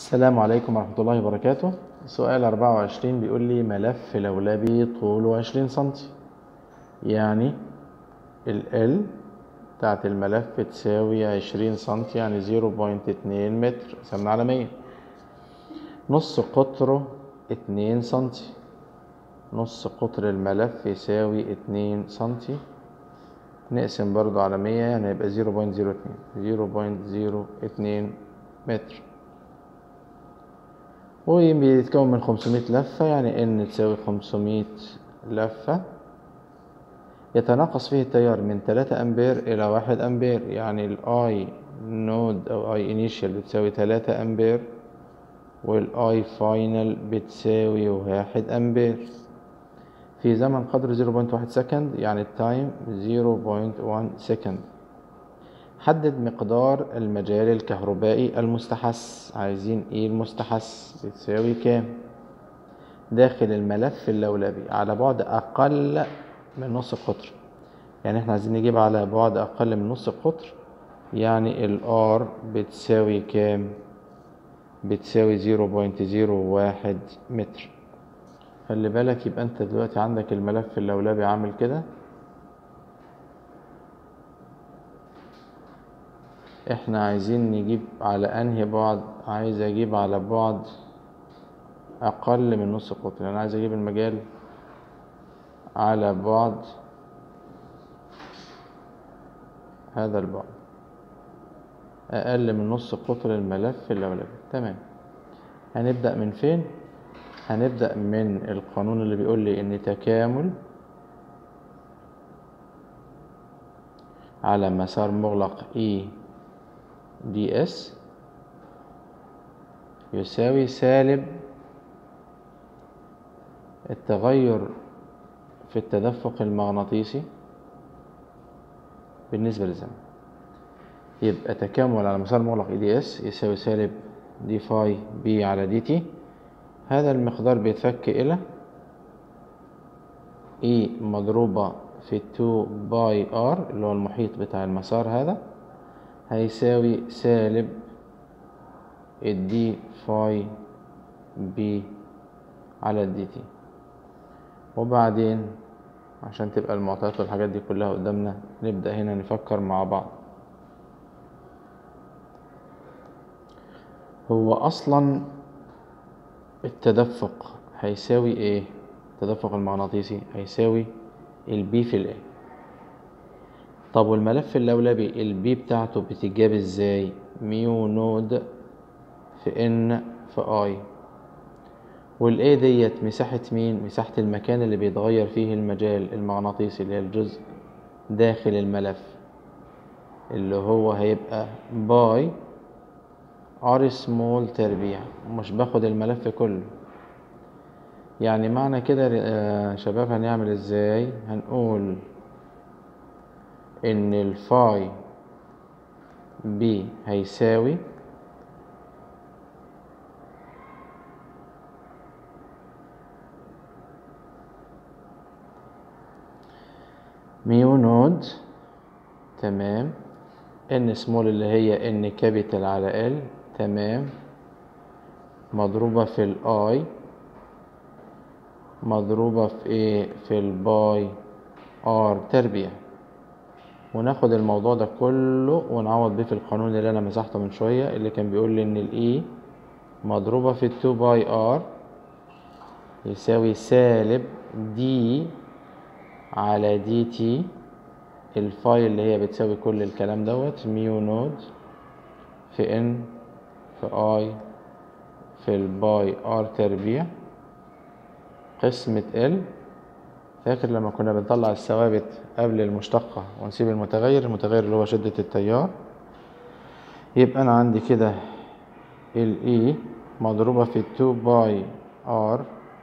السلام عليكم ورحمة الله وبركاته سؤال 24 بيقول لي ملف لولبي طوله 20 سنتي يعني ال L بتاعت الملف تساوي 20 سنتي يعني 0.2 متر قسمنا على 100 نص قطره 2 سنتي نص قطر الملف يساوي 2 سنتي نقسم برضو على 100 يعني يبقى 0.02 0.02 متر وبيتكون من 500 لفة يعني ان تساوي 500 لفة يتناقص فيه التيار من 3 امبير الى 1 امبير يعني الاي نود او اي انيشال بتساوي 3 امبير والاي فاينل بتساوي 1 امبير في زمن قدره 0.1 سكند يعني التايم 0.1 سكند حدد مقدار المجال الكهربائي المستحث عايزين ايه المستحث بتساوي كام داخل الملف اللولبي على بعد اقل من نص قطر يعني احنا عايزين نجيب على بعد اقل من نص قطر يعني الار بتساوي كام بتساوي 0.01 متر خلي بالك يبقى انت دلوقتي عندك الملف اللولبي عامل كده احنا عايزين نجيب على انهي بعد عايز اجيب على بعد اقل من نص قطر انا عايز اجيب المجال على بعد هذا البعد اقل من نص قطر الملف اللولبي تمام هنبدأ من فين هنبدأ من القانون اللي بيقول لي ان تكامل على مسار مغلق E دي اس يساوي سالب التغير في التدفق المغناطيسي بالنسبة للزمن يبقى تكامل على مسار مغلق اي دي اس يساوي سالب دي فاي بي على دي تي هذا المقدار بيتفك إلى اي مضروبة في 2 باي ار اللي هو المحيط بتاع المسار هذا هيساوي سالب الدي فاي بي على الدي تي وبعدين عشان تبقى المعطيات والحاجات دي كلها قدامنا نبدأ هنا نفكر مع بعض هو أصلا التدفق هيساوي ايه التدفق المغناطيسي هيساوي البي في الايه طب والملف اللولبي البي بتاعته بتتجاب ازاي ميو نود في ان في اي والاي ديت مساحة مين مساحة المكان اللي بيتغير فيه المجال المغناطيسي اللي هي الجزء داخل الملف اللي هو هيبقى باي ار سمول تربيع مش باخد الملف كله يعني معنى كده يا شباب هنعمل ازاي هنقول ان الفاي بي هيساوي ميو نود تمام ان سمول اللي هي ان كابيتال على ال تمام مضروبة في الاي مضروبة في ايه في الباي ار تربيع وناخد الموضوع ده كله ونعوض بيه في القانون اللي انا مسحته من شوية اللي كان بيقول لي ان الاي مضروبة في 2 باي ار يساوي سالب دي على دي تي الفاي اللي هي بتساوي كل الكلام دوت ميو نود في ان في اي في الباي ار تربيع قسمة ال فاكر لما كنا بنطلع الثوابت قبل المشتقة ونسيب المتغير المتغير اللي هو شدة التيار يبقى أنا عندي كده ال E مضروبة في 2 باي R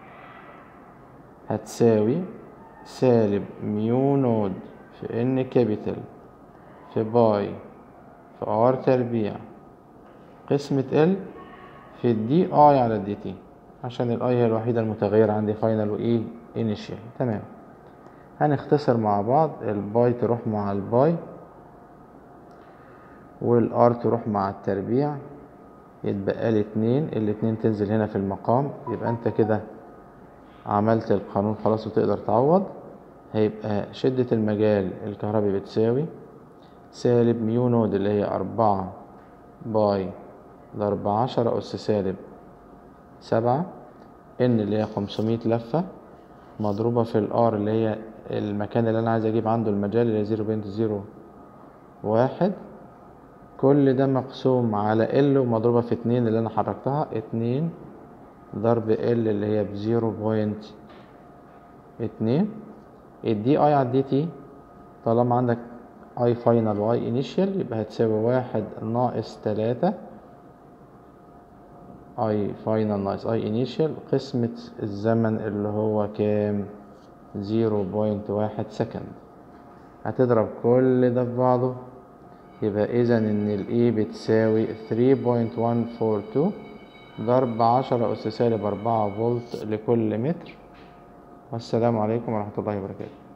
هتساوي سالب ميو نود في ان كابيتال في باي في ار تربيع قسمة ال في الدي اي على الدي تي عشان الاي هي الوحيدة المتغيرة عندي فاينل وايه انيشال تمام هنختصر مع بعض الباي تروح مع الباي والار تروح مع التربيع يتبقى لي اتنين الاتنين تنزل هنا في المقام يبقى انت كده عملت القانون خلاص وتقدر تعوض هيبقى شدة المجال الكهربي بتساوي سالب ميو نود اللي هي أربعة باي لأربعة عشرة أس سالب سبعة إن اللي هي خمسمية لفة مضروبة في الآر اللي هي المكان اللي أنا عايز أجيب عنده المجال اللي هي زيرو بوينت زيرو واحد كل ده مقسوم على ال ومضروبة في اتنين اللي أنا حركتها اتنين ضرب ال اللي هي بزيرو بوينت اتنين الدي اي على الدي تي طالما عندك اي فاينل واي انيشال يبقى هتساوي واحد ناقص تلاتة اي فاينل ناقص اي انيشال قسمة الزمن اللي هو كام زيرو بوينت واحد سكند هتضرب كل ده في بعضه يبقى اذا ان الاي بتساوي 3.142 ضرب عشرة أس سالب أربعة فولت لكل متر والسلام عليكم ورحمة الله وبركاته